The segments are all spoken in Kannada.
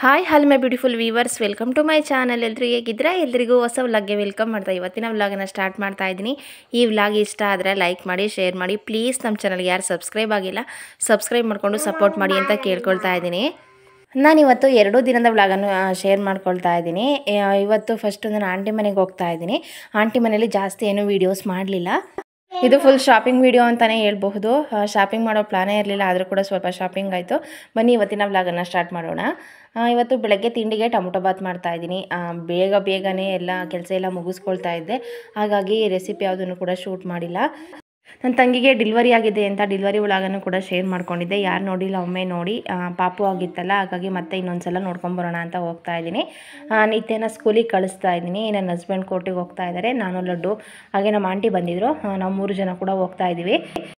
ಹಾಯ್ ಹಲ್ my beautiful viewers welcome to my channel ಎಲ್ರು ಹೇಗಿದ್ರೆ ಎಲ್ರಿಗೂ ಹೊಸ ವ್ಲಾಗ್ಗೆ ವೆಲ್ಕಮ್ ಮಾಡ್ತಾ ಇವತ್ತಿನ ವ್ಲಾಗನ್ನು ಸ್ಟಾರ್ಟ್ ಮಾಡ್ತಾ ಇದ್ದೀನಿ ಈ ವ್ಲಾಗ್ ಇಷ್ಟ ಆದರೆ ಲೈಕ್ ಮಾಡಿ ಶೇರ್ ಮಾಡಿ ಪ್ಲೀಸ್ ನಮ್ಮ ಚಾನಲ್ಗೆ ಯಾರು ಸಬ್ಸ್ಕ್ರೈಬ್ ಆಗಿಲ್ಲ ಸಬ್ಸ್ಕ್ರೈಬ್ ಮಾಡಿಕೊಂಡು ಸಪೋರ್ಟ್ ಮಾಡಿ ಅಂತ ಕೇಳ್ಕೊಳ್ತಾ ಇದ್ದೀನಿ ನಾನಿವತ್ತು ಎರಡೂ ದಿನದ ವ್ಲಾಗನ್ನು ಶೇರ್ ಮಾಡ್ಕೊಳ್ತಾ ಇದ್ದೀನಿ ಆ, ಇವತ್ತು ಫಸ್ಟು ನಾನು ಆಂಟಿ ಮನೆಗೆ ಹೋಗ್ತಾ ಇದ್ದೀನಿ ಆಂಟಿ ಮನೇಲಿ ಜಾಸ್ತಿ ಏನೂ ವೀಡಿಯೋಸ್ ಮಾಡಲಿಲ್ಲ ಇದು ಫುಲ್ ಶಾಪಿಂಗ್ ವಿಡಿಯೋ ಅಂತಲೇ ಹೇಳ್ಬಹುದು ಶಾಪಿಂಗ್ ಮಾಡೋ ಪ್ಲಾನೇ ಇರಲಿಲ್ಲ ಆದರೂ ಕೂಡ ಸ್ವಲ್ಪ ಶಾಪಿಂಗ್ ಆಯಿತು ಬನ್ನಿ ಇವತ್ತಿನ ವ್ಲಾಗನ್ನು ಸ್ಟಾರ್ಟ್ ಮಾಡೋಣ ಆ, ಇವತ್ತು ಬೆಳಗ್ಗೆ ತಿಂಡಿಗೆ ಟೊಮೊಟೊ ಬಾತ್ ಮಾಡ್ತಾ ಇದ್ದೀನಿ ಆ, ಬೇಗ ಬೇಗನೆ ಎಲ್ಲ ಕೆಲಸ ಎಲ್ಲ ಮುಗಿಸ್ಕೊಳ್ತಾ ಇದ್ದೆ ಹಾಗಾಗಿ ರೆಸಿಪಿ ಯಾವುದನ್ನು ಕೂಡ ಶೂಟ್ ಮಾಡಿಲ್ಲ ನನ್ನ ತಂಗಿಗೆ ಡಿಲ್ವರಿ ಆಗಿದೆ ಅಂತ ಡಿಲ್ವರಿ ವ್ಲಾಗನ್ನು ಕೂಡ ಶೇರ್ ಮಾಡ್ಕೊಂಡಿದ್ದೆ ಯಾರು ನೋಡಿಲ್ಲ ಒಮ್ಮೆ ನೋಡಿ ಆ, ಪಾಪು ಆಗಿತ್ತಲ್ಲ ಹಾಗಾಗಿ ಮತ್ತೆ ಇನ್ನೊಂದು ಸಲ ನೋಡ್ಕೊಂಬರೋಣ ಅಂತ ಹೋಗ್ತಾ ಇದ್ದೀನಿ ಆ, ನಿತ್ಯನ ಸ್ಕೂಲಿಗೆ ಕಳಿಸ್ತಾ ಇದ್ದೀನಿ ನನ್ನ ಹಸ್ಬೆಂಡ್ ಕೋರ್ಟಿಗೆ ಹೋಗ್ತಾ ಇದ್ದಾರೆ ನಾನು ಲಡ್ಡು ಹಾಗೆ ನಮ್ಮ ಆಂಟಿ ಬಂದಿದ್ದರು ಆ, ನಾವು ಮೂರು ಜನ ಕೂಡ ಹೋಗ್ತಾ ಇದ್ದೀವಿ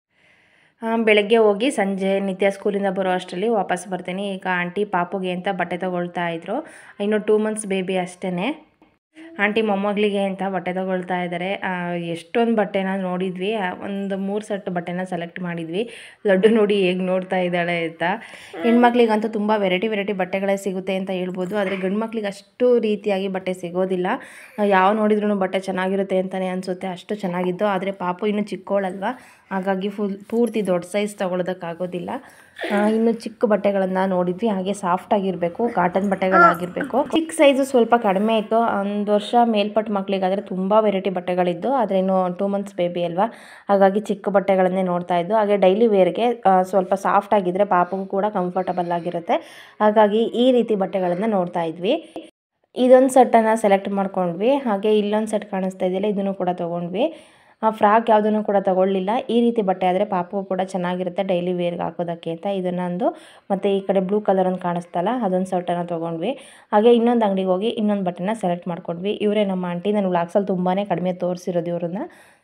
ಆ, ಬೆಳಗ್ಗೆ ಹೋಗಿ ಸಂಜೆ ನಿತ್ಯ ಸ್ಕೂಲಿಂದ ಬರೋ ಅಷ್ಟರಲ್ಲಿ ವಾಪಸ್ ಬರ್ತೀನಿ ಈಗ ಆಂಟಿ ಪಾಪುಗೆ ಅಂತ ಬಟ್ಟೆ ತೊಗೊಳ್ತಾ ಇದ್ರು ಇನ್ನು ಟೂ ಮಂತ್ಸ್ ಬೇಬಿ ಅಷ್ಟೇ ಆಂಟಿ ಮೊಮ್ಮಗಳಿಗೆ ಅಂತ ಬಟ್ಟೆ ತೊಗೊಳ್ತಾ ಇದ್ದಾರೆ ಎಷ್ಟೊಂದು ಬಟ್ಟೆನ ನೋಡಿದ್ವಿ ಆ, ಒಂದು ಮೂರು ಸೆಟ್ ಬಟ್ಟೆನ ಸೆಲೆಕ್ಟ್ ಮಾಡಿದ್ವಿ ಲಡ್ಡು ನೋಡಿ ಹೇಗೆ ನೋಡ್ತಾ ಇದ್ದಾಳೆ ಅಂತ ಹೆಣ್ಮಕ್ಳಿಗಂತೂ ತುಂಬ ವೆರೈಟಿ ವೆರೈಟಿ ಬಟ್ಟೆಗಳೇ ಸಿಗುತ್ತೆ ಅಂತ ಹೇಳ್ಬೋದು ಆದರೆ ಗಂಡು ಮಕ್ಳಿಗೆ ಅಷ್ಟು ರೀತಿಯಾಗಿ ಬಟ್ಟೆ ಸಿಗೋದಿಲ್ಲ ಆ, ಯಾವ ನೋಡಿದ್ರೂ ಬಟ್ಟೆ ಚೆನ್ನಾಗಿರುತ್ತೆ ಅಂತಲೇ ಅನಿಸುತ್ತೆ ಅಷ್ಟು ಚೆನ್ನಾಗಿದ್ದು ಆದರೆ ಪಾಪು ಇನ್ನೂ ಚಿಕ್ಕವಳಲ್ವಾ ಹಾಗಾಗಿ ಫುಲ್ ಪೂರ್ತಿ ದೊಡ್ಡ ಸೈಜ್ ತೊಗೊಳೋದಕ್ಕಾಗೋದಿಲ್ಲ ಆ, ಇನ್ನು ಚಿಕ್ಕ ಬಟ್ಟೆಗಳನ್ನು ನೋಡಿದ್ವಿ ಹಾಗೆ ಸಾಫ್ಟ್ ಆಗಿರಬೇಕು ಕಾಟನ್ ಬಟ್ಟೆಗಳಾಗಿರಬೇಕು ಚಿಕ್ಕ ಸೈಜು ಸ್ವಲ್ಪ ಕಡಿಮೆ ಇತ್ತು ಒಂದು ವರ್ಷ ಮೇಲ್ಪಟ್ಟ ಮಕ್ಕಳಿಗಾದರೆ ತುಂಬ ವೆರೈಟಿ ಬಟ್ಟೆಗಳಿದ್ದು ಆದರೆ ಇನ್ನು ಟೂ ಮಂತ್ಸ್ ಬೇಬಿ ಅಲ್ವಾ ಹಾಗಾಗಿ ಚಿಕ್ಕ ಬಟ್ಟೆಗಳನ್ನೇ ನೋಡ್ತಾ ಇದ್ದು ಹಾಗೆ ಡೈಲಿ ವೇರ್ಗೆ ಆ, ಸ್ವಲ್ಪ ಸಾಫ್ಟ್ ಆಗಿದ್ದರೆ ಪಾಪಗೂ ಕೂಡ ಕಂಫರ್ಟಬಲ್ ಆಗಿರುತ್ತೆ ಹಾಗಾಗಿ ಈ ರೀತಿ ಬಟ್ಟೆಗಳನ್ನು ನೋಡ್ತಾ ಇದ್ವಿ ಇದೊಂದು ಸೆಟ್ಟನ್ನು ಸೆಲೆಕ್ಟ್ ಮಾಡ್ಕೊಂಡ್ವಿ ಹಾಗೆ ಇಲ್ಲೊಂದು ಸೆಟ್ ಕಾಣಿಸ್ತಾ ಇದೆಯಲ್ಲ ಇದನ್ನು ಕೂಡ ತೊಗೊಂಡ್ವಿ ಆ ಫ್ರಾಕ್ ಯಾವುದನ್ನು ಕೂಡ ತಗೊಳ್ಳಿಲ್ಲ ಈ ರೀತಿ ಬಟ್ಟೆ ಆದರೆ ಪಾಪು ಕೂಡ ಚೆನ್ನಾಗಿರುತ್ತೆ ಡೈಲಿ ವೇರ್ಗೆ ಹಾಕೋದಕ್ಕೆ ಅಂತ ಇದನ್ನೊಂದು ಮತ್ತು ಈ ಕಡೆ ಬ್ಲೂ ಕಲರ್ ಒಂದು ಕಾಣಿಸ್ತಲ್ಲ ಅದೊಂದು ಶರ್ಟನ್ನು ತೊಗೊಂಡ್ವಿ ಹಾಗೆ ಇನ್ನೊಂದು ಅಂಗಡಿಗೆ ಹೋಗಿ ಇನ್ನೊಂದು ಬಟ್ಟೆನ ಸೆಲೆಕ್ಟ್ ಮಾಡ್ಕೊಂಡ್ವಿ ಇವರೇ ನಮ್ಮ ಆಂಟಿ ನಾನು ವ್ಲಾಗ್ಸಲ್ಲಿ ತುಂಬಾ ಕಡಿಮೆ ತೋರಿಸಿರೋದು ಇವ್ರನ್ನ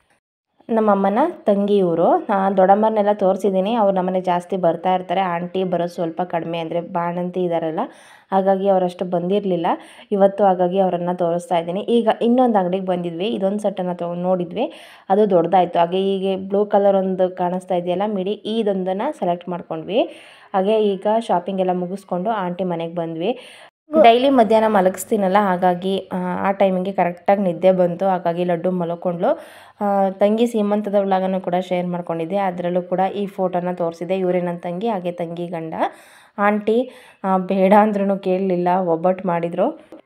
ನಮ್ಮ ಅಮ್ಮನ ತಂಗಿ ಇವರು ದೊಡ್ಡಮ್ಮರನ್ನೆಲ್ಲ ತೋರಿಸಿದ್ದೀನಿ ಅವ್ರು ನಮ್ಮನೆ ಜಾಸ್ತಿ ಬರ್ತಾ ಇರ್ತಾರೆ ಆಂಟಿ ಬರೋದು ಸ್ವಲ್ಪ ಕಡಿಮೆ ಅಂದರೆ ಬಾಣಂತಿ ಇದ್ದಾರಲ್ಲ ಹಾಗಾಗಿ ಅವರಷ್ಟು ಬಂದಿರಲಿಲ್ಲ ಇವತ್ತು ಹಾಗಾಗಿ ಅವರನ್ನು ತೋರಿಸ್ತಾ ಇದ್ದೀನಿ ಈಗ ಇನ್ನೊಂದು ಅಂಗಡಿಗೆ ಬಂದಿದ್ವಿ ಇದೊಂದು ಸೆಟ್ಟನ್ನು ತೊಗೊಂಡು ನೋಡಿದ್ವಿ ಅದು ದೊಡ್ಡದಾಯಿತು ಹಾಗೆ ಹೀಗೆ ಬ್ಲೂ ಕಲರ್ ಒಂದು ಕಾಣಿಸ್ತಾ ಇದೆಯಲ್ಲ ಮಿಡಿ ಇದೊಂದನ್ನು ಸೆಲೆಕ್ಟ್ ಮಾಡ್ಕೊಂಡ್ವಿ ಹಾಗೆ ಈಗ ಶಾಪಿಂಗ್ ಎಲ್ಲ ಮುಗಿಸ್ಕೊಂಡು ಆಂಟಿ ಮನೆಗೆ ಬಂದ್ವಿ ಡೈಲಿ ಮಧ್ಯಾಹ್ನ ಮಲಗಿಸ್ತೀನಲ್ಲ ಹಾಗಾಗಿ ಆ, ಆ ಟೈಮಿಗೆ ಕರೆಕ್ಟಾಗಿ ನಿದ್ದೆ ಬಂತು ಹಾಗಾಗಿ ಲಡ್ಡು ಮಲ್ಕೊಂಡ್ಳು ಆ, ತಂಗಿ ಸೀಮಂತದ ವ್ಲಾಗನ್ನು ಕೂಡ ಶೇರ್ ಮಾಡ್ಕೊಂಡಿದ್ದೆ ಅದರಲ್ಲೂ ಕೂಡ ಈ ಫೋಟೋನ ತೋರಿಸಿದೆ ಇವರೇ ನನ್ನ ತಂಗಿ ಹಾಗೆ ತಂಗಿ ಗಂಡ ಆಂಟಿ ಆ, ಬೇಡ ಅಂದ್ರೂ ಕೇಳಲಿಲ್ಲ ಒಬ್ಬಟ್ಟು ಮಾಡಿದರು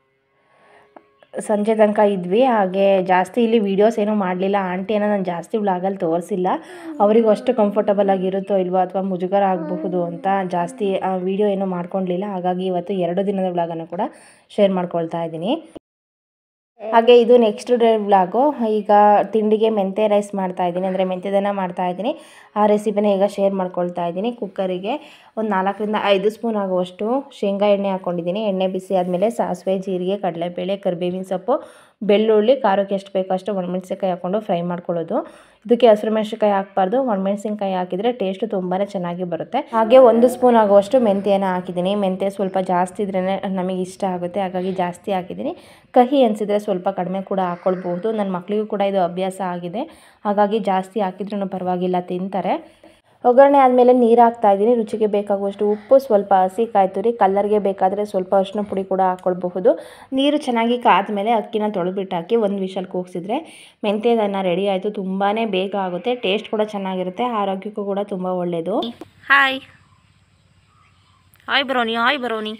ಸಂಜೆ ತನಕ ಇದ್ವಿ ಹಾಗೆ ಜಾಸ್ತಿ ಇಲ್ಲಿ ವೀಡಿಯೋಸ್ ಏನೂ ಮಾಡಲಿಲ್ಲ ಆಂಟಿಯನ್ನು ನಾನು ಜಾಸ್ತಿ ವ್ಲಾಗಲ್ಲಿ ತೋರಿಸಿಲ್ಲ ಅವರಿಗೂ ಅಷ್ಟು ಕಂಫರ್ಟಬಲ್ ಆಗಿರುತ್ತೋ ಇಲ್ವೋ ಅಥವಾ ಮುಜುಗರ ಆಗಬಹುದು ಅಂತ ಜಾಸ್ತಿ ವೀಡಿಯೋ ಏನೂ ಮಾಡ್ಕೊಳ್ಲಿಲ್ಲ ಹಾಗಾಗಿ ಇವತ್ತು ಎರಡು ದಿನದ ವ್ಲಾಗನ್ನು ಕೂಡ ಶೇರ್ ಮಾಡ್ಕೊಳ್ತಾ ಇದ್ದೀನಿ ಹಾಗೆ ಇದು ನೆಕ್ಸ್ಟ್ ಡೇ ವ್ಲಾಗು ಈಗ ತಿಂಡಿಗೆ ಮೆಂತೆ ರೈಸ್ ಮಾಡ್ತಾ ಇದ್ದೀನಿ ಅಂದರೆ ಮೆಂತ್ಯದನ್ನ ಮಾಡ್ತಾ ಇದ್ದೀನಿ ಆ ರೆಸಿಪಿನ ಈಗ ಶೇರ್ ಮಾಡ್ಕೊಳ್ತಾ ಇದ್ದೀನಿ ಕುಕ್ಕರಿಗೆ ಒಂದು ನಾಲ್ಕರಿಂದ ಐದು ಸ್ಪೂನ್ ಆಗುವಷ್ಟು ಶೇಂಗಾ ಎಣ್ಣೆ ಹಾಕ್ಕೊಂಡಿದ್ದೀನಿ ಎಣ್ಣೆ ಬಿಸಿ ಆದಮೇಲೆ ಸಾಸಿವೆ ಜೀರಿಗೆ ಕಡಲೆಬೇಳೆ ಕರಿಬೇವಿನ ಸೊಪ್ಪು ಬೆಳ್ಳುಳ್ಳಿ ಖಾರಕ್ಕೆ ಎಷ್ಟು ಬೇಕೋ ಅಷ್ಟು ಒಣಮೆಣ್ಸಿನ್ಕಾಯಿ ಹಾಕ್ಕೊಂಡು ಫ್ರೈ ಮಾಡ್ಕೊಳ್ಳೋದು ಇದಕ್ಕೆ ಹಸಿರು ಮೆಣಸಿನ್ಕಾಯಿ ಹಾಕಬಾರ್ದು ಒಣಮೆಣ್ಸಿನ್ಕಾಯಿ ಹಾಕಿದರೆ ಟೇಸ್ಟ್ ತುಂಬಾ ಚೆನ್ನಾಗಿ ಬರುತ್ತೆ ಹಾಗೆ ಒಂದು ಸ್ಪೂನ್ ಆಗುವಷ್ಟು ಮೆಂತ್ಯನ ಹಾಕಿದ್ದೀನಿ ಮೆಂತ್ಯ ಸ್ವಲ್ಪ ಜಾಸ್ತಿ ಇದ್ರೇ ನಮಗೆ ಇಷ್ಟ ಆಗುತ್ತೆ ಹಾಗಾಗಿ ಜಾಸ್ತಿ ಹಾಕಿದ್ದೀನಿ ಕಹಿ ಅನಿಸಿದರೆ ಸ್ವಲ್ಪ ಕಡಿಮೆ ಕೂಡ ಹಾಕ್ಕೊಳ್ಬಹುದು ನನ್ನ ಮಕ್ಕಳಿಗೂ ಕೂಡ ಇದು ಅಭ್ಯಾಸ ಆಗಿದೆ ಹಾಗಾಗಿ ಜಾಸ್ತಿ ಹಾಕಿದ್ರೂ ಪರವಾಗಿಲ್ಲ ತಿಂತಾರೆ ಒಗ್ಗರಣೆ ಆದಮೇಲೆ ನೀರು ಹಾಕ್ತಾ ಇದ್ದೀನಿ ರುಚಿಗೆ ಬೇಕಾಗುವಷ್ಟು ಉಪ್ಪು ಸ್ವಲ್ಪ ಹಸಿ ಕಾಯಿ ತುರಿ ಕಲ್ಲರ್ಗೆ ಬೇಕಾದರೆ ಸ್ವಲ್ಪ ಅರಿಶಿನ ಪುಡಿ ಕೂಡ ಹಾಕ್ಕೊಳ್ಬಹುದು ನೀರು ಚೆನ್ನಾಗಿ ಕಾದ್ಮೇಲೆ ಅಕ್ಕಿನ ತೊಳೆದ್ಬಿಟ್ಟು ಹಾಕಿ ಒಂದು ವಿಷಲ್ ಕೂಗಿಸಿದ್ರೆ ಮೆಂತ್ಯದನ್ನ ರೆಡಿ ಆಯಿತು ತುಂಬಾ ಬೇಗ ಆಗುತ್ತೆ ಟೇಸ್ಟ್ ಕೂಡ ಚೆನ್ನಾಗಿರುತ್ತೆ ಆರೋಗ್ಯಕ್ಕೂ ಕೂಡ ತುಂಬ ಒಳ್ಳೆಯದು hi hi Brownie hi Brownie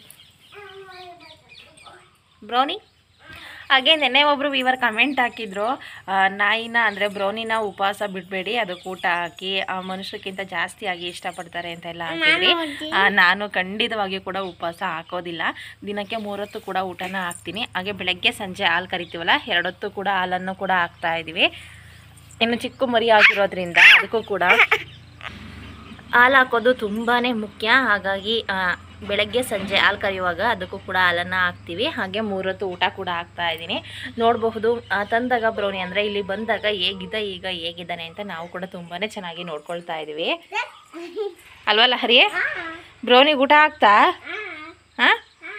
Brownie ಹಾಗೆ ನೆನ್ನೆ ಒಬ್ಬರು ಇವರು ಕಮೆಂಟ್ ಹಾಕಿದ್ರು ಆ, ನಾಯಿನ ಅಂದರೆ ಬ್ರೌನಿನ ಉಪವಾಸ ಬಿಡಬೇಡಿ ಅದಕ್ಕೆ ಊಟ ಹಾಕಿ ಆ ಮನುಷ್ಯಕ್ಕಿಂತ ಜಾಸ್ತಿ ಆಗಿ ಇಷ್ಟಪಡ್ತಾರೆ ಅಂತೆಲ್ಲ ಹಾಕಿದ್ರಿ ಆ, ನಾನು ಖಂಡಿತವಾಗಿಯೂ ಕೂಡ ಉಪವಾಸ ಹಾಕೋದಿಲ್ಲ ದಿನಕ್ಕೆ ಮೂರೊತ್ತು ಕೂಡ ಊಟನ ಹಾಕ್ತೀನಿ ಹಾಗೆ ಬೆಳಗ್ಗೆ ಸಂಜೆ ಹಾಲು ಕರಿತೀವಲ್ಲ ಎರಡೊತ್ತು ಕೂಡ ಹಾಲನ್ನು ಕೂಡ ಹಾಕ್ತಾ ಇದ್ದೀವಿ ಇನ್ನು ಚಿಕ್ಕ ಮರಿ ಆಗಿರೋದ್ರಿಂದ ಅದಕ್ಕೂ ಕೂಡ ಹಾಲು ಹಾಕೋದು ತುಂಬಾ ಮುಖ್ಯ ಹಾಗಾಗಿ ಆ, ಬೆಳಗ್ಗೆ ಸಂಜೆ ಹಾಲು ಕರೆಯುವಾಗ ಅದಕ್ಕೂ ಕೂಡ ಹಾಲನ್ನು ಹಾಕ್ತೀವಿ ಹಾಗೆ ಮೂರೊತ್ತು ಊಟ ಕೂಡ ಹಾಕ್ತಾ ಇದ್ದೀನಿ ನೋಡಬಹುದು ಆ, ತಂದಾಗ ಬ್ರೌನಿ ಅಂದರೆ ಇಲ್ಲಿ ಬಂದಾಗ ಹೇಗಿದ್ದ ಈಗ ಹೇಗಿದ್ದಾನೆ ಅಂತ ನಾವು ಕೂಡ ತುಂಬಾ ಚೆನ್ನಾಗಿ ನೋಡ್ಕೊಳ್ತಾ ಇದ್ದೀವಿ ಅಲ್ವಲ್ಲ ಹರಿ ಬ್ರೌನಿಗೆ ಊಟ ಹಾಕ್ತಾ ಹಾಂ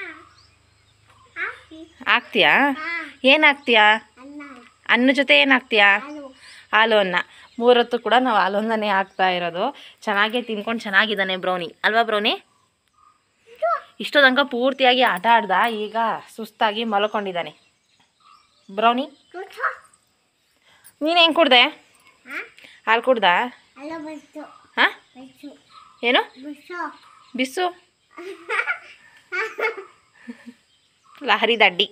ಹಾಕ್ತೀಯಾ ಏನು ಹಾಕ್ತೀಯಾ ಅನ್ನ ಜೊತೆ ಏನು ಹಾಕ್ತೀಯಾ ಹಾಲು ಅನ್ನ ಮೂರೊತ್ತು ಕೂಡ ನಾವು ಹಾಲು ಅನ್ನನೇ ಹಾಕ್ತಾ ಇರೋದು ಚೆನ್ನಾಗೇ ತಿನ್ಕೊಂಡು ಚೆನ್ನಾಗಿದ್ದಾನೆ ಬ್ರೌನಿ ಅಲ್ವಾ ಬ್ರೌನಿ ಇಷ್ಟು ತನಕ ಪೂರ್ತಿಯಾಗಿ ಆಟ ಆಡ್ದ ಈಗ ಸುಸ್ತಾಗಿ ಮಲ್ಕೊಂಡಿದ್ದಾನೆ ಬ್ರೌನಿ ನೀನು ಹೆಂಗೆ ಕುಡ್ದೆ ಹಾಲು ಕುಡ್ದ ಹಾಂ ಏನು ಬಿಸು ಲಹರಿ ದಡ್ಡಿ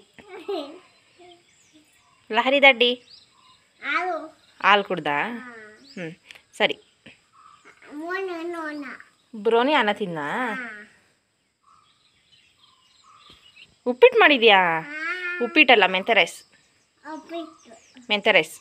ಲಹರಿ ದಡ್ಡಿ ಹಾಲು ಕುಡ್ದ ಹ್ಞೂ ಸರಿ ಬ್ರೋನಿ ಅನ್ನ ತಿನ್ನ ಉಪ್ಪಿಟ್ಟು ಮಾಡಿದ್ಯಾ ಉಪ್ಪಿಟ್ಟಲ್ಲ ಮೆಂತೆ ರೈಸ್ ಮೆಂತೆ ರೈಸ್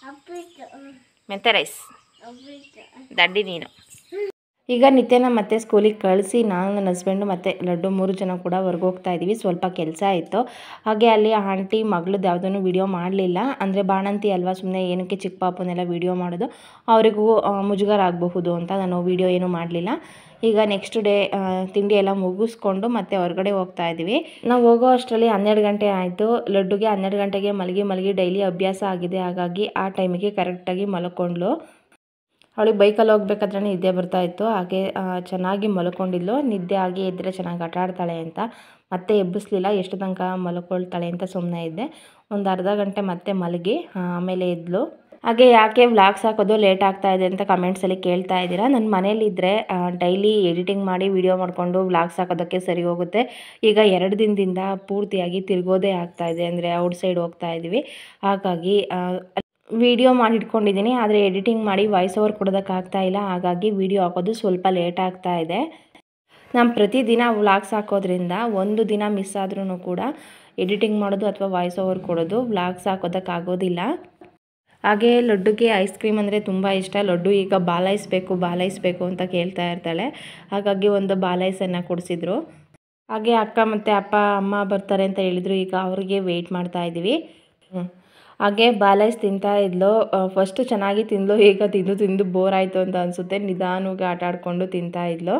ಮೆಂತೆ ರೈಸ್ ದಡ್ಡಿ ನೀನು ಈಗ ನಿತ್ಯನ ಮತ್ತೆ ಸ್ಕೂಲಿಗೆ ಕಳಿಸಿ ನಾನು ನನ್ನ ಹಸ್ಬೆಂಡು ಮತ್ತು ಲಡ್ಡು ಮೂರು ಜನ ಕೂಡ ಹೊರ್ಗೆ ಹೋಗ್ತಾ ಇದ್ದೀವಿ ಸ್ವಲ್ಪ ಕೆಲಸ ಇತ್ತು ಹಾಗೆ ಅಲ್ಲಿ ಆಂಟಿ ಮಗಳದ್ದು ಯಾವುದನ್ನು ವಿಡಿಯೋ ಮಾಡಲಿಲ್ಲ ಅಂದರೆ ಬಾಣಂತಿ ಅಲ್ವಾ ಸುಮ್ಮನೆ ಏನಕ್ಕೆ ಚಿಕ್ಕ ಪಾಪನೆಲ್ಲ ವಿಡಿಯೋ ಮಾಡೋದು ಅವರಿಗೂ ಆ, ಮುಜುಗರ ಆಗಬಹುದು ಅಂತ ನಾನು ವಿಡಿಯೋ ಏನೂ ಮಾಡಲಿಲ್ಲ ಈಗ ನೆಕ್ಸ್ಟ್ ಡೇ ತಿಂಡಿ ಎಲ್ಲ ಮುಗಿಸ್ಕೊಂಡು ಮತ್ತೆ ಹೊರಗಡೆ ಹೋಗ್ತಾ ಇದ್ದೀವಿ ನಾವು ಹೋಗೋ ಅಷ್ಟರಲ್ಲಿ ಹನ್ನೆರಡು ಗಂಟೆ ಆಯಿತು ಲಡ್ಡುಗೆ ಹನ್ನೆರಡು ಗಂಟೆಗೆ ಮಲಗಿ ಮಲಗಿ ಡೈಲಿ ಅಭ್ಯಾಸ ಆಗಿದೆ ಹಾಗಾಗಿ ಆ ಟೈಮಿಗೆ ಕರೆಕ್ಟಾಗಿ ಮಲ್ಕೊಂಡ್ಲು ಅವಳಿಗೆ ಬೈಕಲ್ಲಿ ಹೋಗ್ಬೇಕಾದ್ರೆ ನಿದ್ದೆ ಬರ್ತಾ ಇತ್ತು ಹಾಗೆ ಆ, ಚೆನ್ನಾಗಿ ಮಲ್ಕೊಂಡಿದ್ಲು ನಿದ್ದೆ ಆಗಿ ಎದ್ದರೆ ಚೆನ್ನಾಗಿ ಆಟ ಆಡ್ತಾಳೆ ಅಂತ ಮತ್ತೆ ಎಬ್ಬಿಸ್ಲಿಲ್ಲ ಎಷ್ಟು ತನಕ ಮಲ್ಕೊಳ್ತಾಳೆ ಅಂತ ಸುಮ್ಮನೆ ಇದ್ದೆ ಒಂದು ಅರ್ಧ ಗಂಟೆ ಮತ್ತೆ ಮಲಗಿ ಆ, ಆಮೇಲೆ ಎದ್ಲು ಹಾಗೆ ಯಾಕೆ ವ್ಲಾಗ್ಸ್ ಹಾಕೋದು ಲೇಟ್ ಆಗ್ತಾ ಇದೆ ಅಂತ ಕಮೆಂಟ್ಸಲ್ಲಿ ಕೇಳ್ತಾ ಇದ್ದೀರಾ ನನ್ನ ಮನೇಲಿದ್ದರೆ ಡೈಲಿ ಎಡಿಟಿಂಗ್ ಮಾಡಿ ವಿಡಿಯೋ ಮಾಡಿಕೊಂಡು ವ್ಲಾಗ್ಸ್ ಹಾಕೋದಕ್ಕೆ ಸರಿ ಹೋಗುತ್ತೆ ಈಗ ಎರಡು ದಿನದಿಂದ ಪೂರ್ತಿಯಾಗಿ ತಿರುಗೋದೇ ಆಗ್ತಾ ಇದೆ ಅಂದರೆ ಔಟ್ ಸೈಡ್ ಹೋಗ್ತಾ ಇದ್ದೀವಿ ಹಾಗಾಗಿ ವಿಡಿಯೋ ಮಾಡಿ ಇಟ್ಕೊಂಡಿದ್ದೀನಿ ಆದರೆ ಎಡಿಟಿಂಗ್ ಮಾಡಿ ವಾಯ್ಸ್ ಓವರ್ ಕೊಡೋದಕ್ಕಾಗ್ತಾ ಇಲ್ಲ ಹಾಗಾಗಿ ವಿಡಿಯೋ ಹಾಕೋದು ಸ್ವಲ್ಪ ಲೇಟ್ ಆಗ್ತಾ ಇದೆ ನಾನು ಪ್ರತಿದಿನ ವ್ಲಾಗ್ಸ್ ಹಾಕೋದ್ರಿಂದ ಒಂದು ದಿನ ಮಿಸ್ ಆದ್ರೂ ಕೂಡ ಎಡಿಟಿಂಗ್ ಮಾಡೋದು ಅಥವಾ ವಾಯ್ಸ್ ಓವರ್ ಕೊಡೋದು ವ್ಲಾಗ್ಸ್ ಹಾಕೋದಕ್ಕಾಗೋದಿಲ್ಲ ಹಾಗೆ ಲಡ್ಡುಗೆ ಐಸ್ ಕ್ರೀಮ್ ಅಂದರೆ ತುಂಬ ಇಷ್ಟ ಲಡ್ಡು ಈಗ ಬಾಲೈಸ್ಬೇಕು ಬಾಲೈಸ್ಬೇಕು ಅಂತ ಕೇಳ್ತಾ ಇರ್ತಾಳೆ ಹಾಗಾಗಿ ಒಂದು ಬಾಲೈಸನ್ನು ಕೊಡಿಸಿದ್ರು ಹಾಗೆ ಅಕ್ಕ ಮತ್ತು ಅಪ್ಪ ಅಮ್ಮ ಬರ್ತಾರೆ ಅಂತ ಹೇಳಿದರು ಈಗ ಅವ್ರಿಗೆ ವೆಯ್ಟ್ ಮಾಡ್ತಾ ಇದ್ದೀವಿ ಹ್ಮ್. ಹಾಗೆ ಬಾಲೈಸ್ ತಿಂತಾ ಇದ್ಲು ಫಸ್ಟು ಚೆನ್ನಾಗಿ ತಿಂದ್ಲು ಈಗ ತಿಂದು ತಿಂದು ಬೋರ್ ಆಯಿತು ಅಂತ ಅನಿಸುತ್ತೆ ನಿಧಾನವಾಗಿ ಆಟ ಆಡಿಕೊಂಡು ತಿಂತಾ ಇದ್ಲು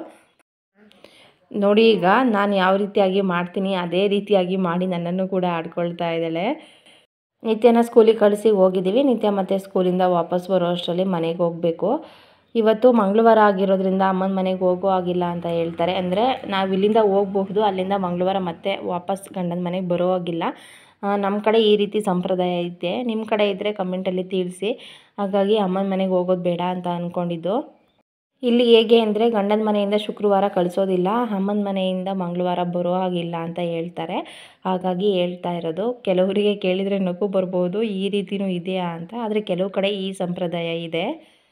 ನೋಡಿ ಈಗ ನಾನು ಯಾವ ರೀತಿಯಾಗಿ ಮಾಡ್ತೀನಿ ಅದೇ ರೀತಿಯಾಗಿ ಮಾಡಿ ನನ್ನನ್ನು ಕೂಡ ಆಡ್ಕೊಳ್ತಾ ಇದ್ದಾಳೆ ನಿತ್ಯನ ಸ್ಕೂಲಿಗೆ ಕಳಿಸಿ ಹೋಗಿದ್ದೀವಿ ನಿತ್ಯ ಮತ್ತೆ ಸ್ಕೂಲಿಂದ ವಾಪಸ್ ಬರೋ ಅಷ್ಟರಲ್ಲಿ ಮನೆಗೆ ಹೋಗಬೇಕು ಇವತ್ತು ಮಂಗಳವಾರ ಆಗಿರೋದ್ರಿಂದ ಅಮ್ಮನ ಮನೆಗೆ ಹೋಗೋ ಆಗಿಲ್ಲ ಅಂತ ಹೇಳ್ತಾರೆ ಅಂದರೆ ನಾವು ಇಲ್ಲಿಂದ ಹೋಗಬಹುದು ಅಲ್ಲಿಂದ ಮಂಗಳವಾರ ಮತ್ತೆ ವಾಪಸ್ ಗಂಡನ ಮನೆಗೆ ಬರೋ ಆಗಿಲ್ಲ ನಮ್ಮ ಕಡೆ ಈ ರೀತಿ ಸಂಪ್ರದಾಯ ಐತೆ ನಿಮ್ಮ ಕಡೆ ಇದ್ದರೆ ಕಮೆಂಟಲ್ಲಿ ತಿಳಿಸಿ ಹಾಗಾಗಿ ಅಮ್ಮನ ಮನೆಗೆ ಹೋಗೋದು ಬೇಡ ಅಂತ ಅಂದ್ಕೊಂಡಿದ್ದು ಇಲ್ಲಿ ಹೇಗೆ ಅಂದರೆ ಗಂಡನ ಮನೆಯಿಂದ ಶುಕ್ರವಾರ ಕಳಿಸೋದಿಲ್ಲ ಅಮ್ಮನ ಮನೆಯಿಂದ ಮಂಗಳವಾರ ಬರೋ ಹಾಗಿಲ್ಲ ಅಂತ ಹೇಳ್ತಾರೆ ಹಾಗಾಗಿ ಹೇಳ್ತಾ ಇರೋದು ಕೆಲವರಿಗೆ ಕೇಳಿದರೆ ನಗು ಬರ್ಬೋದು ಈ ರೀತಿನೂ ಇದೆಯಾ ಅಂತ ಆದರೆ ಕೆಲವು ಕಡೆ ಈ ಸಂಪ್ರದಾಯ ಇದೆ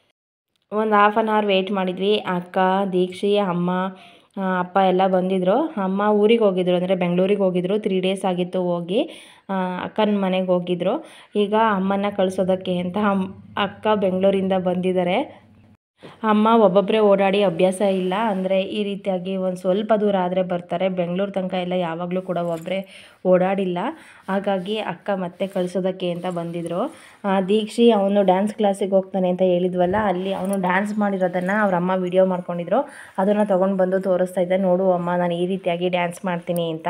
ಒಂದು ಹಾಫ್ ಆನ್ ಅವರ್ ವೆಯ್ಟ್ ಮಾಡಿದ್ವಿ ಅಕ್ಕ ದೀಕ್ಷಿ ಅಮ್ಮ ಆ, ಅಪ್ಪ ಎಲ್ಲ ಬಂದಿದ್ದರು ಅಮ್ಮ ಊರಿಗೆ ಹೋಗಿದ್ರು ಅಂದರೆ ಬೆಂಗಳೂರಿಗೆ ಹೋಗಿದ್ರು ತ್ರೀ ಡೇಸ್ ಆಗಿತ್ತು ಹೋಗಿ ಆ, ಅಕ್ಕನ ಮನೆಗೆ ಹೋಗಿದ್ರು ಈಗ ಅಮ್ಮನ ಕಳಿಸೋದಕ್ಕೆ ಅಂತ ಅಮ್- ಅಕ್ಕ ಬೆಂಗಳೂರಿಂದ ಬಂದಿದ್ದಾರೆ ಅಮ್ಮ ಒಬ್ಬೊಬ್ಬರೇ ಓಡಾಡಿ ಅಭ್ಯಾಸ ಇಲ್ಲ ಅಂದರೆ ಈ ರೀತಿಯಾಗಿ ಒಂದು ಸ್ವಲ್ಪ ದೂರ ಆದರೆ ಬರ್ತಾರೆ ಬೆಂಗಳೂರು ತನಕ ಎಲ್ಲ ಯಾವಾಗಲೂ ಕೂಡ ಒಬ್ಬರೇ ಓಡಾಡಿಲ್ಲ ಹಾಗಾಗಿ ಅಕ್ಕ ಮತ್ತೆ ಕಳಿಸೋದಕ್ಕೆ ಅಂತ ಬಂದಿದ್ದರು ಆ, ದೀಕ್ಷಿ ಅವನು ಡ್ಯಾನ್ಸ್ ಕ್ಲಾಸಿಗೆ ಹೋಗ್ತಾನೆ ಅಂತ ಹೇಳಿದ್ವಲ್ಲ ಅಲ್ಲಿ ಅವನು ಡ್ಯಾನ್ಸ್ ಮಾಡಿರೋದನ್ನು ಅವ್ರ ಅಮ್ಮ ವಿಡಿಯೋ ಮಾಡ್ಕೊಂಡಿದ್ರು ಅದನ್ನು ತೊಗೊಂಡು ಬಂದು ತೋರಿಸ್ತಾ ಇದ್ದೆ ನೋಡು ಅಮ್ಮ ನಾನು ಈ ರೀತಿಯಾಗಿ ಡ್ಯಾನ್ಸ್ ಮಾಡ್ತೀನಿ ಅಂತ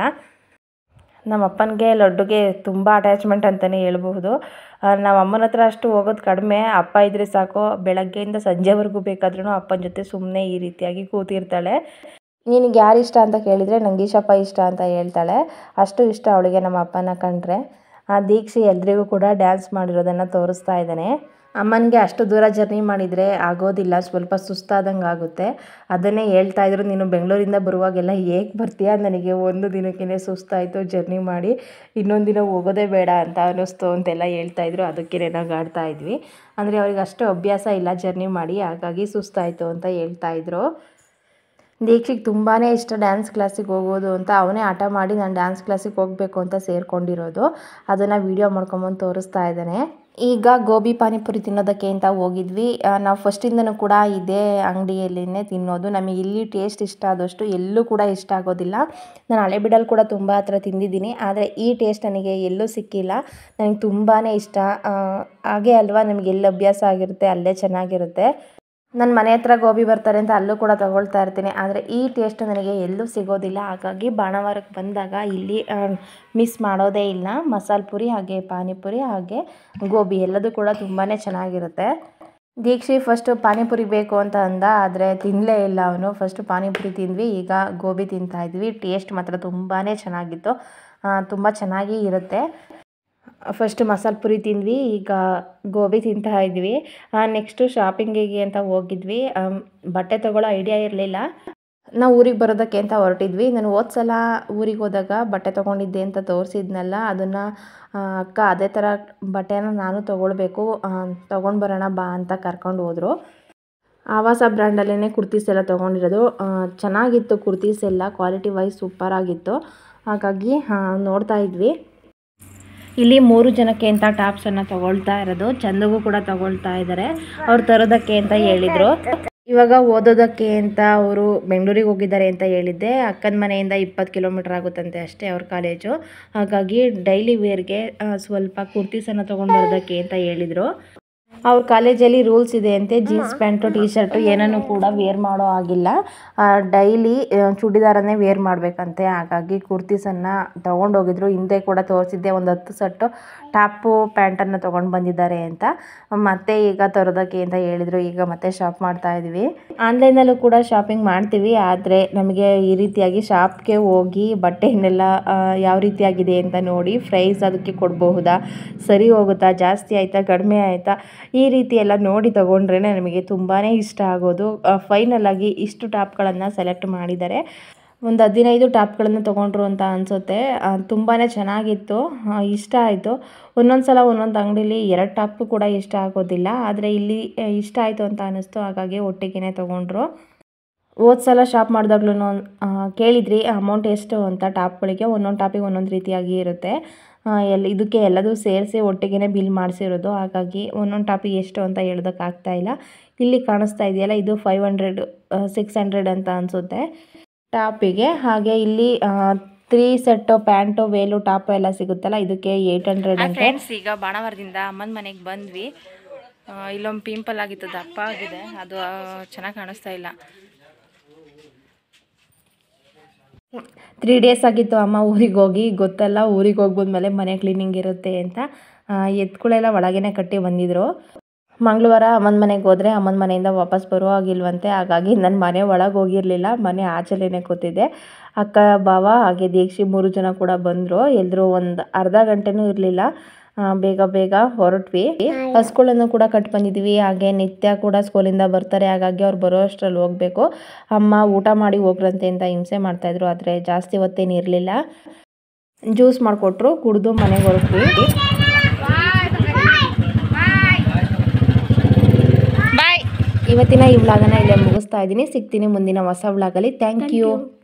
ನಮ್ಮ ಅಪ್ಪನಿಗೆ ಲಡ್ಡುಗೆ ತುಂಬ ಅಟ್ಯಾಚ್ಮೆಂಟ್ ಅಂತಲೇ ಹೇಳ್ಬಹುದು ನಮ್ಮ ಅಮ್ಮನ ಹತ್ರ ಅಷ್ಟು ಹೋಗೋದು ಕಡಿಮೆ ಅಪ್ಪ ಇದ್ರೆ ಸಾಕು ಬೆಳಗ್ಗೆಯಿಂದ ಸಂಜೆವರೆಗೂ ಬೇಕಾದ್ರೂ ಅಪ್ಪನ ಜೊತೆ ಸುಮ್ಮನೆ ಈ ರೀತಿಯಾಗಿ ಕೂತಿರ್ತಾಳೆ ನಿನಗೆ ಯಾರು ಇಷ್ಟ ಅಂತ ಕೇಳಿದರೆ ನಂಗೆ ಈಶಪ್ಪ ಇಷ್ಟ ಅಂತ ಹೇಳ್ತಾಳೆ ಅಷ್ಟು ಇಷ್ಟ ಅವಳಿಗೆ ನಮ್ಮ ಅಪ್ಪನ ಕಂಡ್ರೆ ಆ ದೀಕ್ಷಿ ಎಲ್ರಿಗೂ ಕೂಡ ಡ್ಯಾನ್ಸ್ ಮಾಡಿರೋದನ್ನು ತೋರಿಸ್ತಾ ಇದ್ದಾನೆ ಅಮ್ಮನಿಗೆ ಅಷ್ಟು ದೂರ ಜರ್ನಿ ಮಾಡಿದರೆ ಆಗೋದಿಲ್ಲ ಸ್ವಲ್ಪ ಸುಸ್ತಾದಂಗೆ ಆಗುತ್ತೆ ಅದನ್ನೇ ಹೇಳ್ತಾ ಇದ್ರು ನೀನು ಬೆಂಗಳೂರಿಂದ ಬರುವಾಗೆಲ್ಲ ಹೇಗೆ ಬರ್ತೀಯಾ ನನಗೆ ಒಂದು ದಿನಕ್ಕೇ ಸುಸ್ತಾಯಿತು ಜರ್ನಿ ಮಾಡಿ ಇನ್ನೊಂದು ದಿನ ಹೋಗೋದೇ ಬೇಡ ಅಂತ ಅನ್ನಿಸ್ತು ಅಂತೆಲ್ಲ ಹೇಳ್ತಾ ಇದ್ರು ಅದಕ್ಕೆ ನಗಾಡ್ತಾ ಇದ್ವಿ ಅಂದರೆ ಅವ್ರಿಗೆ ಅಷ್ಟು ಅಭ್ಯಾಸ ಇಲ್ಲ ಜರ್ನಿ ಮಾಡಿ ಹಾಗಾಗಿ ಸುಸ್ತಾಯಿತು ಅಂತ ಹೇಳ್ತಾ ಇದ್ರು ದೀಕ್ಷಿಗೆ ತುಂಬಾ ಇಷ್ಟ ಡ್ಯಾನ್ಸ್ ಕ್ಲಾಸಿಗೆ ಹೋಗೋದು ಅಂತ ಅವನೇ ಹಠ ಮಾಡಿ ನಾನು ಡ್ಯಾನ್ಸ್ ಕ್ಲಾಸಿಗೆ ಹೋಗಬೇಕು ಅಂತ ಸೇರಿಕೊಂಡಿರೋದು ಅದನ್ನು ವೀಡಿಯೋ ಮಾಡ್ಕೊಂಬಂದು ತೋರಿಸ್ತಾ ಇದ್ದಾನೆ ಈಗ ಗೋಬಿ ಪಾನಿಪುರಿ ತಿನ್ನೋದಕ್ಕೆ ಅಂತ ಹೋಗಿದ್ವಿ ಆ, ನಾವು ಫಸ್ಟಿಂದನೂ ಕೂಡ ಇದೇ ಅಂಗಡಿಯಲ್ಲಿನೇ ತಿನ್ನೋದು ನಮಗೆ ಇಲ್ಲಿ ಟೇಸ್ಟ್ ಇಷ್ಟ ಆದಷ್ಟು ಎಲ್ಲೂ ಕೂಡ ಇಷ್ಟ ಆಗೋದಿಲ್ಲ ನಾನು ಹಳೆಬಿಡಲ್ಲಿ ಕೂಡ ತುಂಬ ಹತ್ರ ತಿಂದಿದ್ದೀನಿ ಆದರೆ ಈ ಟೇಸ್ಟ್ ನನಗೆ ಎಲ್ಲೂ ಸಿಕ್ಕಿಲ್ಲ ನನಗೆ ತುಂಬಾ ಇಷ್ಟ ಆ, ಹಾಗೆ ಅಲ್ವಾ ನಮಗೆ ಎಲ್ಲಿ ಅಭ್ಯಾಸ ಆಗಿರುತ್ತೆ ಅಲ್ಲೇ ಚೆನ್ನಾಗಿರುತ್ತೆ ನನ್ನ ಮನೆ ಹತ್ರ ಗೋಬಿ ಬರ್ತಾರೆ ಅಂತ ಅಲ್ಲೂ ಕೂಡ ತಗೊಳ್ತಾ ಇರ್ತೀನಿ ಆದರೆ ಈ ಟೇಸ್ಟ್ ನನಗೆ ಎಲ್ಲೂ ಸಿಗೋದಿಲ್ಲ ಹಾಗಾಗಿ ಬಾಣವಾರಕ್ಕೆ ಬಂದಾಗ ಇಲ್ಲಿ ಮಿಸ್ ಮಾಡೋದೇ ಇಲ್ಲ ಮಸಾಲೆ ಪುರಿ ಹಾಗೆ ಪಾನಿಪುರಿ ಹಾಗೆ ಗೋಬಿ ಎಲ್ಲದೂ ಕೂಡ ತುಂಬಾ ಚೆನ್ನಾಗಿರುತ್ತೆ ದೀಕ್ಷಿ ಫಸ್ಟು ಪಾನಿಪುರಿ ಬೇಕು ಅಂತ ಅಂದ ಆದರೆ ತಿನ್ನಲೇ ಇಲ್ಲ ಅವನು ಫಸ್ಟು ಪಾನಿಪುರಿ ತಿಂದ್ವಿ ಈಗ ಗೋಬಿ ತಿಂತಾ ಇದ್ವಿ ಟೇಸ್ಟ್ ಮಾತ್ರ ತುಂಬಾ ಚೆನ್ನಾಗಿತ್ತು ತುಂಬ ಚೆನ್ನಾಗಿ ಇರುತ್ತೆ ಫಸ್ಟ್ ಮಸಾಲೆ ಪುರಿ ತಿಂದ್ವಿ ಈಗ ಗೋಬಿ ತಿಂತಾ ಇದ್ವಿ ನೆಕ್ಸ್ಟು ಶಾಪಿಂಗಿಗೆ ಅಂತ ಹೋಗಿದ್ವಿ ಆಮ್, ಬಟ್ಟೆ ತೊಗೊಳ್ಳೋ ಐಡಿಯಾ ಇರಲಿಲ್ಲ ನಾವು ಊರಿಗೆ ಬರೋದಕ್ಕೆ ಅಂತ ಹೊರಟಿದ್ವಿ ನಾನು ಹೋದ ಸಲ ಊರಿಗೆ ಹೋದಾಗ ಬಟ್ಟೆ ತೊಗೊಂಡಿದ್ದೆ ಅಂತ ತೋರಿಸಿದ್ನಲ್ಲ ಅದನ್ನು ಅಕ್ಕ ಅದೇ ಥರ ಬಟ್ಟೆನ ನಾನು ತೊಗೊಳ್ಬೇಕು ತೊಗೊಂಡು ಬರೋಣ ಬಾ ಅಂತ ಕರ್ಕೊಂಡು ಹೋದರು ಆವಾಸ ಬ್ರ್ಯಾಂಡಲ್ಲೇ ಕುರ್ತೀಸ್ ಎಲ್ಲ ತೊಗೊಂಡಿರೋದು ಆ, ಚೆನ್ನಾಗಿತ್ತು ಕುರ್ತೀಸ್ ಎಲ್ಲ ಕ್ವಾಲಿಟಿ ವೈಸ್ ಸೂಪರಾಗಿತ್ತು ಹಾಗಾಗಿ ಆ, ನೋಡ್ತಾ ಇದ್ವಿ ಇಲ್ಲಿ ಮೂರು ಜನಕ್ಕೆ ಅಂತ ಟಾಪ್ಸನ್ನು ತಗೊಳ್ತಾ ಇರೋದು ಚಂದಗೂ ಕೂಡ ತಗೊಳ್ತಾ ಇದ್ದಾರೆ ಅವ್ರು ತರೋದಕ್ಕೆ ಅಂತ ಹೇಳಿದರು ಇವಾಗ ಓದೋದಕ್ಕೆ ಅಂತ ಅವರು ಬೆಂಗಳೂರಿಗೆ ಹೋಗಿದ್ದಾರೆ ಅಂತ ಹೇಳಿದ್ದೆ ಅಕ್ಕನ ಮನೆಯಿಂದ ಇಪ್ಪತ್ತು ಕಿಲೋಮೀಟ್ರ್ ಆಗುತ್ತಂತೆ ಅಷ್ಟೇ ಅವ್ರ ಕಾಲೇಜು ಹಾಗಾಗಿ ಡೈಲಿ ವೇರ್ಗೆ ಆ, ಸ್ವಲ್ಪ ಕುರ್ತೀಸನ್ನು ತೊಗೊಂಡು ಬರೋದಕ್ಕೆ ಅಂತ ಹೇಳಿದರು ಅವ್ರ ಕಾಲೇಜಲ್ಲಿ ರೂಲ್ಸ್ ಇದೆ ಅಂತೆ ಜೀನ್ಸ್ ಪ್ಯಾಂಟು ಟೀ ಶರ್ಟು ಏನನ್ನು ಕೂಡ ವೇರ್ ಮಾಡೋ ಆಗಿಲ್ಲ ಡೈಲಿ ಚೂಡಿದಾರನ್ನೇ ವೇರ್ ಮಾಡಬೇಕಂತೆ ಹಾಗಾಗಿ ಕುರ್ತೀಸನ್ನು ತೊಗೊಂಡೋಗಿದ್ರು ಹಿಂದೆ ಕೂಡ ತೋರಿಸಿದ್ದೆ ಒಂದು ಹತ್ತು ಸೆಟ್ಟು ಟಾಪು ಪ್ಯಾಂಟನ್ನು ತೊಗೊಂಡು ಬಂದಿದ್ದಾರೆ ಅಂತ ಮತ್ತೆ ಈಗ ತರೋದಕ್ಕೆ ಅಂತ ಹೇಳಿದರು ಈಗ ಮತ್ತೆ ಶಾಪ್ ಮಾಡ್ತಾ ಇದ್ವಿ ಆನ್ಲೈನಲ್ಲೂ ಕೂಡ ಶಾಪಿಂಗ್ ಮಾಡ್ತೀವಿ ಆದರೆ ನಮಗೆ ಈ ರೀತಿಯಾಗಿ ಶಾಪ್ಗೆ ಹೋಗಿ ಬಟ್ಟೆಯನ್ನೆಲ್ಲ ಆ, ಯಾವ ರೀತಿಯಾಗಿದೆ ಅಂತ ನೋಡಿ ಪ್ರೈಸ್ ಅದಕ್ಕೆ ಕೊಡಬಹುದಾ ಸರಿ ಹೋಗುತ್ತಾ ಜಾಸ್ತಿ ಆಯಿತಾ ಕಡಿಮೆ ಆಯಿತಾ ಈ ರೀತಿ ಎಲ್ಲ ನೋಡಿ ತಗೊಂಡ್ರೆ ನಮಗೆ ತುಂಬಾ ಇಷ್ಟ ಆಗೋದು ಫೈನಲ್ ಆಗಿ ಇಷ್ಟು ಟಾಪ್ಗಳನ್ನು ಸೆಲೆಕ್ಟ್ ಮಾಡಿದ್ದಾರೆ ಒಂದು ಹದಿನೈದು ಟಾಪ್ಗಳನ್ನು ತೊಗೊಂಡ್ರು ಅಂತ ಅನಿಸುತ್ತೆ ತುಂಬಾ ಚೆನ್ನಾಗಿತ್ತು ಆ, ಇಷ್ಟ ಆಯಿತು ಒಂದೊಂದು ಸಲ ಒಂದೊಂದು ಅಂಗಡೀಲಿ ಎರಡು ಟಾಪು ಕೂಡ ಇಷ್ಟ ಆಗೋದಿಲ್ಲ ಆದರೆ ಇಲ್ಲಿ ಆ, ಇಷ್ಟ ಆಯಿತು ಅಂತ ಅನ್ನಿಸ್ತು ಹಾಗಾಗಿ ಒಟ್ಟಿಗೆ ತೊಗೊಂಡ್ರು ಹೋದ ಸಲ ಶಾಪ್ ಮಾಡಿದಾಗ್ಲೂ ಕೇಳಿದ್ರಿ ಅಮೌಂಟ್ ಎಷ್ಟು ಅಂತ ಟಾಪ್ಗಳಿಗೆ ಒಂದೊಂದು ಟಾಪಿಗೆ ಒಂದೊಂದು ರೀತಿಯಾಗಿ ಇರುತ್ತೆ ಆ, ಎಲ್ಲ ಇದಕ್ಕೆ ಎಲ್ಲದೂ ಸೇರಿಸಿ ಒಟ್ಟಿಗೆ ಬಿಲ್ ಮಾಡಿಸಿರೋದು ಹಾಗಾಗಿ ಒಂದೊಂದು ಟಾಪಿಗೆ ಎಷ್ಟು ಅಂತ ಹೇಳೋದಕ್ಕಾಗ್ತಾ ಇಲ್ಲ ಇಲ್ಲಿ ಕಾಣಿಸ್ತಾ ಇದೆಯಲ್ಲ ಇದು ಫೈವ್ ಹಂಡ್ರೆಡ್ ಸಿಕ್ಸ್ ಹಂಡ್ರೆಡ್ ಅಂತ ಅನಿಸುತ್ತೆ ಟಾಪಿಗೆ ಹಾಗೆ ಇಲ್ಲಿ three set pant veil top ಎಲ್ಲ ಸಿಗುತ್ತಲ್ಲ ಇದಕ್ಕೆ ಏಯ್ಟ್ ಹಂಡ್ರೆಡ್ ಅಂತೆ ಫ್ರೆಂಡ್ಸ್ ಈಗ ಬಾಣವರದಿಂದ ಅಮ್ಮನ ಮನೆಗೆ ಬಂದ್ವಿ ಆ, ಇಲ್ಲೊಂದು ಪಿಂಪಲ್ ಆಗಿತ್ತು ದಪ್ಪ ಆಗಿದೆ ಅದು ಚೆನ್ನಾಗಿ ಕಾಣಿಸ್ತಾ ಇಲ್ಲ ತ್ರೀ ಡೇಸ್ ಆಗಿತ್ತು ಅಮ್ಮ ಊರಿಗೆ ಹೋಗಿ ಗೊತ್ತಲ್ಲ ಊರಿಗೆ ಹೋಗಿ ಬಂದಮೇಲೆ ಮನೆ ಕ್ಲೀನಿಂಗ್ ಇರುತ್ತೆ ಅಂತ ಆ, ಎತ್ಗಳೆಲ್ಲ ಒಳಗೇನೆ ಕಟ್ಟಿ ಬಂದಿದ್ರು ಮಂಗಳವಾರ ಅಮ್ಮನ ಮನೆಗೆ ಹೋದರೆ ಅಮ್ಮನ ಮನೆಯಿಂದ ವಾಪಸ್ ಬರೋ ಆಗಿಲ್ವಂತೆ ಹಾಗಾಗಿ ನನ್ನ ಮನೆ ಒಳಗೆ ಹೋಗಿರಲಿಲ್ಲ ಮನೆ ಆಚೆಲೇನೆ ಕೂತಿದ್ದೆ ಅಕ್ಕ ಬಾವ ಹಾಗೆ ದೀಕ್ಷಿ ಮೂರು ಜನ ಕೂಡ ಬಂದರು ಎಲ್ಲರೂ ಒಂದು ಅರ್ಧ ಗಂಟೆನೂ ಇರಲಿಲ್ಲ ಬೇಗ ಬೇಗ ಹೊರಟ್ವಿ ಹಸ್ಗಳನ್ನು ಕೂಡ ಕಟ್ ಬಂದಿದ್ವಿ ಹಾಗೆ ನಿತ್ಯ ಕೂಡ ಸ್ಕೂಲಿಂದ ಬರ್ತಾರೆ ಹಾಗಾಗಿ ಅವ್ರು ಬರೋ ಅಷ್ಟರಲ್ಲಿ ಹೋಗಬೇಕು ಅಮ್ಮ ಊಟ ಮಾಡಿ ಹೋಗ್ರಂತೆ ಅಂತ ಹಿಂಸೆ ಮಾಡ್ತಾಯಿದ್ರು ಆದರೆ ಜಾಸ್ತಿ ಹೊತ್ತೇನು ಇರಲಿಲ್ಲ ಜ್ಯೂಸ್ ಮಾಡಿಕೊಟ್ರು ಕುಡಿದು ಮನೆಗೆ ಹೊರಟ್ವಿ ಬಾಯ್ ಇವತ್ತಿನ ಈ ವ್ಲಾಗನ ಇಲ್ಲೇ ಮುಗಿಸ್ತಾ ಇದ್ದೀನಿ ಸಿಗ್ತೀನಿ ಮುಂದಿನ ಹೊಸ ವ್ಲಾಗಲ್ಲಿ ಥ್ಯಾಂಕ್ ಯು